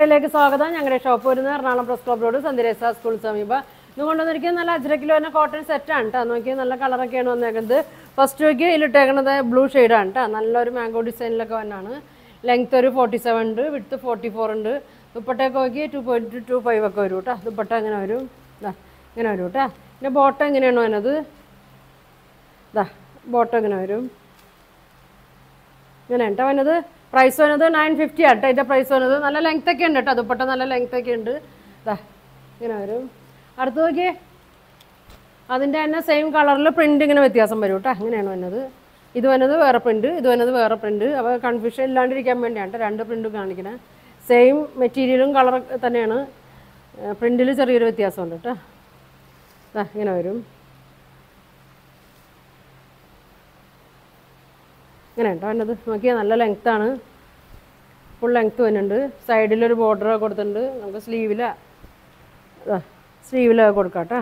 ിലേക്ക് സ്വാഗതം ഞങ്ങളുടെ ഷോപ്പ് വരുന്നത് എറണാകുളം പ്രസ് ക്ലബ് റോഡ് സന്ധ്യരേസ സ്കൂൾ സമീപം ഇത് കൊണ്ടുവന്നിരിക്കുന്നത് നല്ല അഞ്ചര കിലോ തന്നെ കോട്ടൺ സെറ്റാണ് കേട്ടോ നോക്കി നല്ല കളറൊക്കെയാണ് വന്നേക്കുന്നത് ഫസ്റ്റ് വയ്ക്ക് ഇതിലിട്ടേക്കുന്നത് ബ്ലൂ ഷെയ്ഡാണ് കേട്ടോ നല്ലൊരു മാംഗോ ഡിസൈനിലൊക്കെ വന്നാണ് ലെങ്ത് ഒരു ഫോർട്ടി സെവൻ ഉണ്ട് വിട്ത്ത് ഫോർട്ടി ഫോർ ഉണ്ട് ദുപ്പട്ടയൊക്കെ നോക്കി ടു പോയിൻറ്റ് ടു ഫൈവ് ഒക്കെ വരും കേട്ടോ ദുപ്പട്ട ഇങ്ങനെ വരും ദാ ഇങ്ങനെ വരും കേട്ടോ പിന്നെ ബോട്ടം എങ്ങനെയാണ് വരുന്നത് ദാ ബോട്ടം ഇങ്ങനെ വരും ഇങ്ങനെ കേട്ടോ വന്നത് പ്രൈസ് വന്നത് നയൻ ഫിഫ്റ്റി ആണ് കേട്ടോ ഇതിൻ്റെ പ്രൈസ് വന്നത് നല്ല ലെങ്ത് ഒക്കെ ഉണ്ട് കേട്ടോ ദുപ്പട്ട നല്ല ലെങ്ത് ഒക്കെ ഉണ്ട് ഇതാ ഇങ്ങനെ വരും അടുത്ത് നോക്കിയേ അതിൻ്റെ തന്നെ സെയിം കളറിൽ പ്രിൻ്റ് ഇങ്ങനെ വ്യത്യാസം വരും കേട്ടോ അങ്ങനെയാണ് വന്നത് ഇത് വന്നത് വേറെ പ്രിൻ്റ് ഇത് വന്നത് വേറെ പ്രിൻ്റ് അപ്പോൾ കൺഫ്യൂഷൻ ഇല്ലാണ്ടിരിക്കാൻ വേണ്ടിയാണ് കേട്ടോ രണ്ട് പ്രിൻ്റും കാണിക്കണേ സെയിം മെറ്റീരിയലും കളർ തന്നെയാണ് പ്രിൻറ്റിൽ ചെറിയൊരു വ്യത്യാസമുണ്ട് കേട്ടോ ഇതാ ഇങ്ങനെ വരും ഇങ്ങനെ കേട്ടോ വന്നത് നോക്കിയാൽ നല്ല ലെങ്ത്താണ് ഫുൾ ലെങ്ത്ത് വരുന്നുണ്ട് സൈഡിലൊരു ബോർഡർ കൊടുത്തിട്ടുണ്ട് നമുക്ക് സ്ലീവിൽ സ്ലീവിൽ കൊടുക്കാം കേട്ടോ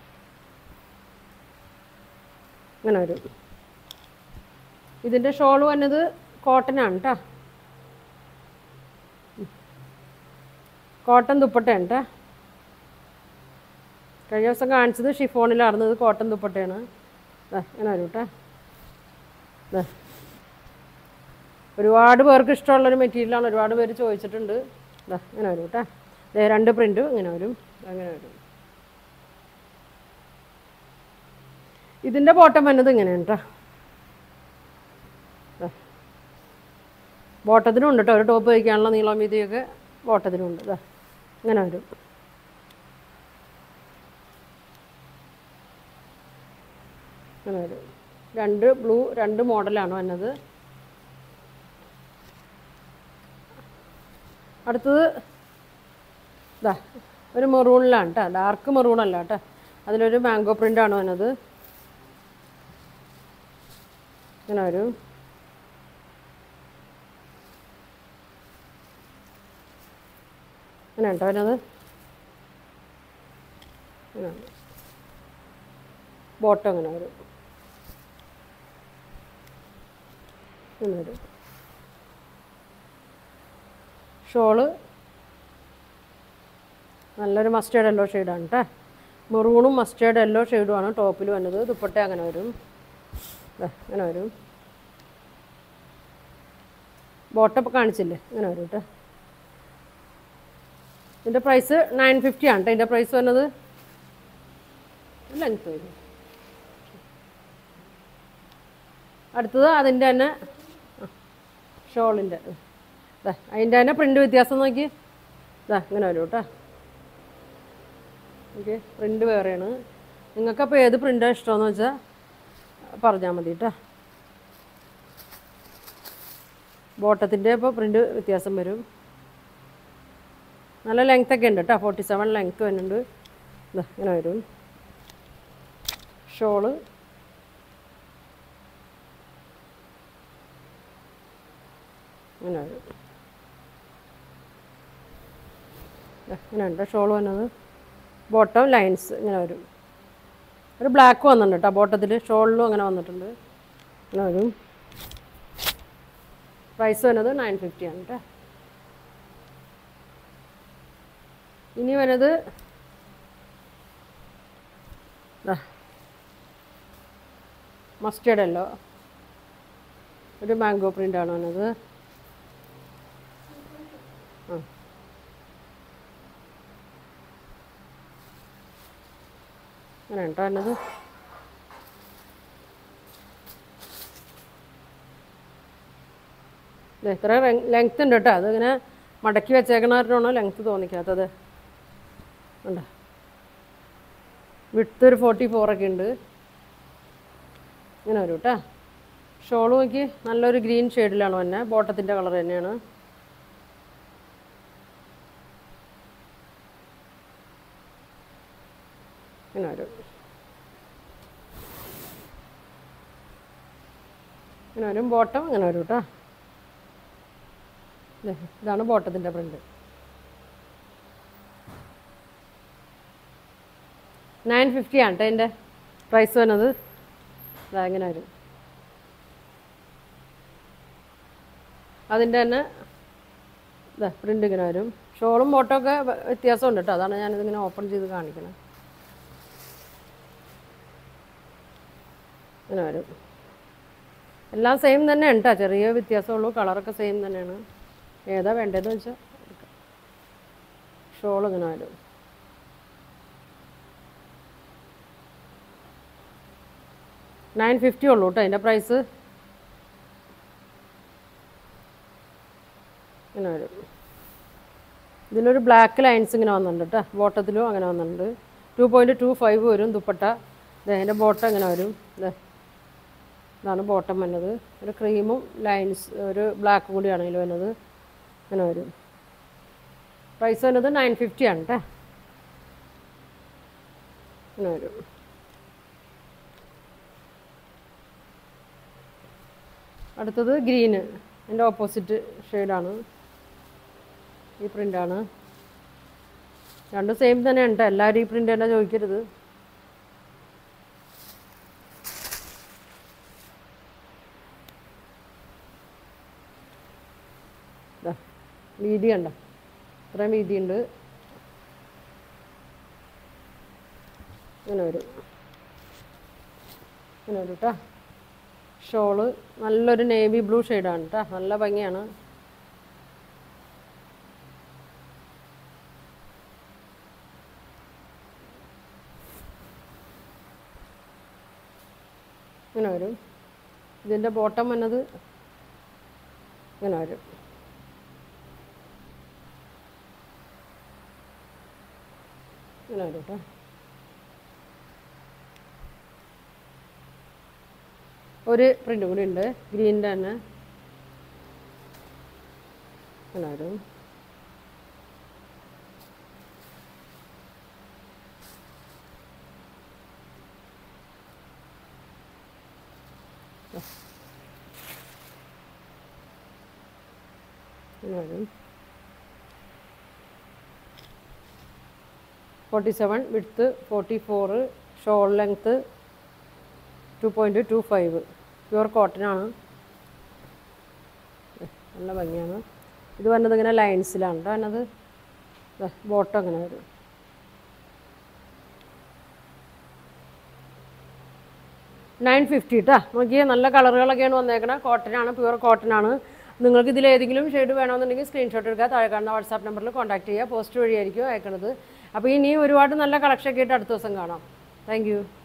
ഇങ്ങനെ വരും ഇതിൻ്റെ ഷോൾ വന്നത് കോട്ടനാണ് കേട്ടോ കോട്ടൺ ദുപ്പട്ടയാണ് കേട്ടോ കഴിഞ്ഞ ദിവസം കാണിച്ചത് ഷിഫോണിലായിരുന്നു ഇത് കോട്ടൺ ദുപ്പട്ടയാണ് ദാ ഇങ്ങനെ വരും കേട്ടോ ദാ ഒരുപാട് പേർക്ക് ഇഷ്ടമുള്ളൊരു മെറ്റീരിയലാണ് ഒരുപാട് പേര് ചോദിച്ചിട്ടുണ്ട് ഇതാ ഇങ്ങനെ വരും കേട്ടോ ദേ രണ്ട് പ്രിൻറ്റും ഇങ്ങനെ വരും അങ്ങനെ വരും ഇതിൻ്റെ ബോട്ടം വന്നത് ഇങ്ങനെയാണ് കേട്ടോ ബോട്ടത്തിനും ഉണ്ട് കേട്ടോ ഒരു ടോപ്പ് വയ്ക്കാനുള്ള നീളം വീതിയൊക്കെ ബോട്ടത്തിനും ഉണ്ട് ഇതാ ഇങ്ങനെ വരും ഇങ്ങനെ വരും രണ്ട് ബ്ലൂ രണ്ട് മോഡലാണ് വന്നത് അടുത്തത് ഇതാ ഒരു മെറൂണിലാണ് കേട്ടോ ഡാർക്ക് മെറൂൺ അല്ല കേട്ടോ അതിലൊരു മാംഗോ പ്രിൻ്റാണ് വന്നത് ഇങ്ങനെ വരും ഇങ്ങനെ കേട്ടോ വരുന്നത് ഇങ്ങനെ ബോട്ടം ഇങ്ങനെ വരും ഇങ്ങനെ വരും ഷോള് നല്ലൊരു മസ്റ്റേർഡ് യെല്ലോ ഷെയ്ഡാണ് കേട്ടോ മെറൂണും മസ്റ്റേർഡ് യെല്ലോ ഷെയ്ഡുമാണ് ടോപ്പിൽ വന്നത് ദുപ്പട്ട അങ്ങനെ വരും ദാ അങ്ങനെ വരും ബോട്ടപ്പ് കാണിച്ചില്ലേ അങ്ങനെ വരും കേട്ടോ ഇതിൻ്റെ പ്രൈസ് നയൻ ഫിഫ്റ്റി ആണ് കേട്ടോ ഇതിൻ്റെ പ്രൈസ് വന്നത് ലെങ്ത് വരും അടുത്തത് അതിൻ്റെ തന്നെ ഷോളിൻ്റെ ദാ അതിൻ്റെ തന്നെ പ്രിൻ്റ് വ്യത്യാസം നോക്കി ഇതാ ഇങ്ങനെ വരും കേട്ടോ ഓക്കെ പ്രിൻ്റ് വേറെയാണ് നിങ്ങൾക്കപ്പോൾ ഏത് പ്രിൻ്റാണ് ഇഷ്ടമെന്ന് വെച്ചാൽ പറഞ്ഞാൽ മതി കേട്ടോ ബോട്ടത്തിൻ്റെ ഇപ്പോൾ പ്രിൻ്റ് വ്യത്യാസം വരും നല്ല ലെങ്ത് ഒക്കെ ഉണ്ട് കേട്ടോ ഫോർട്ടി സെവൻ ലെങ്ത് വരുന്നുണ്ട് ഇതാ ഇങ്ങനെ വരും ഷോള് ഇങ്ങനെ വരും ദാ ഇങ്ങനെ ഉണ്ട് ഷോൾ വന്നത് ബോട്ടം ലൈൻസ് ഇങ്ങനെ വരും ഒരു ബ്ലാക്ക് വന്നിട്ടുണ്ട് കേട്ടോ ബോട്ടത്തിൽ ഷോളിലും അങ്ങനെ വന്നിട്ടുണ്ട് ഇങ്ങനെ വരും പ്രൈസ് വന്നത് നയൻ ഫിഫ്റ്റി ആണ് കേട്ടോ ഇനി വരുന്നത് മസ്റ്റേർഡ് അല്ലോ ഒരു മാംഗോ പ്രിൻ്റാണ് വന്നത് ആ അങ്ങനെ കേട്ടോ വന്നത് ഇത് ഇത്ര ലെങ്ത് ഉണ്ട് കേട്ടോ അതിങ്ങനെ മടക്കി വെച്ചേക്കണവരാണോ ലെങ്ത് തോന്നിക്കാത്തത് ഉണ്ട് വിട്ട് ഒരു ഫോർട്ടി ഫോറൊക്കെ ഉണ്ട് ഇങ്ങനെ വരും കേട്ടോ ഷോൾ നോക്കി നല്ലൊരു ഗ്രീൻ ഷെയ്ഡിലാണ് വന്നെ ബോട്ടത്തിൻ്റെ കളർ തന്നെയാണ് ഇങ്ങനെ വരും ഇങ്ങനെ വരും ബോട്ടം ഇങ്ങനെ വരും കേട്ടോ ദേ, ഇതാണ് ബോട്ടത്തിൻ്റെ പ്രിൻ്റ് നയൻ ഫിഫ്റ്റി ആണ് കേട്ടോ എൻ്റെ പ്രൈസ് വന്നത് ഇതാ ഇങ്ങനെ വരും അതിൻ്റെ തന്നെ ഇതാ പ്രിൻ്റ് ഇങ്ങനെ വരും ഷോളും ബോട്ടും ഒക്കെ വ- വ്യത്യാസമുണ്ട് കേട്ടോ അതാണ് ഞാനിതിങ്ങനെ ഓപ്പൺ ചെയ്ത് കാണിക്കുന്നത് ഇങ്ങനെ വരും എല്ലാം സെയിം തന്നെ ഉണ്ട് കേട്ടോ ചെറിയ വ്യത്യാസമുള്ളൂ കളറൊക്കെ സെയിം തന്നെയാണ് ഏതാ വേണ്ടതെന്ന് വെച്ചാൽ ഷോൾ ഇങ്ങനെ വരും നയൻ ഫിഫ്റ്റി ഉള്ളൂ കേട്ടോ അതിൻ്റെ പ്രൈസ് ഇങ്ങനെ വരും ഇതിലൊരു ബ്ലാക്ക് ലൈൻസ് ഇങ്ങനെ വന്നിട്ടുണ്ട് കേട്ടോ ബോട്ടത്തിലും അങ്ങനെ വന്നിട്ടുണ്ട് ടു പോയിൻറ്റ് ടു ഫൈവ് വരും ദുപ്പട്ട ദേ അതിൻ്റെ ബോട്ടം ഇങ്ങനെ വരും ദേ ഇതാണ് ബോട്ടം വന്നത് ഒരു ക്രീമും ലൈൻസ് ഒരു ബ്ലാക്കും കൂടിയാണ് ഇതിൽ വരുന്നത് ഇങ്ങനെ വരും പ്രൈസ് വരുന്നത് നയൻ ഫിഫ്റ്റി ആണ് കേട്ടോ ഇങ്ങനെ വരും അടുത്തത് ഗ്രീന് എൻ്റെ ഓപ്പോസിറ്റ് ഷെയ്ഡാണ് ഈ പ്രിൻ്റാണ് രണ്ടും സെയിം തന്നെ ഉണ്ട് എല്ലാവരും ഈ പ്രിൻ്റ് തന്നെ ചോദിക്കരുത് ദാ, വീതി കണ്ട ഇത്രയും വീതിയുണ്ട് ഇങ്ങനെ വരും ഇങ്ങനെ വരും കേട്ടോ ഷോള് നല്ലൊരു നേവി ബ്ലൂ ഷെയ്ഡാണ് കേട്ടോ നല്ല ഭംഗിയാണ് ഇങ്ങനെ വരും ഇതിൻ്റെ ബോട്ടം വന്നത് ഇങ്ങനെ വരും ഇങ്ങനെ വരും കേട്ടോ ഒരു പ്രിൻ്റ് കൂടി ഉണ്ട് ഗ്രീനിൻ്റെ തന്നെ ഇങ്ങനെ വരും ഇങ്ങനെ വരും forty seven width forty four shawl length two point two five pure കോട്ടനാണ് നല്ല ഭംഗിയാണ് ഇത് വന്നത് ഇങ്ങനെ ലൈൻസിലാണ് കേട്ടോ വന്നത് ബോട്ടം അങ്ങനെ വരും നയൻ ഫിഫ്റ്റി കേട്ടോ നോക്കിയേ നല്ല കളറുകളൊക്കെയാണ് വന്നേക്കണത് കോട്ടനാണ് പ്യുവർ കോട്ടനാണ് നിങ്ങൾക്ക് ഇതിൽ ഏതെങ്കിലും ഷെയ്ഡ് വേണമെന്നുണ്ടെങ്കിൽ സ്ക്രീൻഷോട്ട് എടുക്കുക താഴെ കാണുന്ന വാട്സാപ്പ് നമ്പറിൽ കോൺടാക്ട് ചെയ്യുക പോസ്റ്റ് വഴിയായിരിക്കും അയക്കണത് അപ്പോൾ ഇനി ഒരുപാട് നല്ല കളക്ഷൻ ഒക്കെ ആയിട്ട് അടുത്ത ദിവസം കാണാം താങ്ക്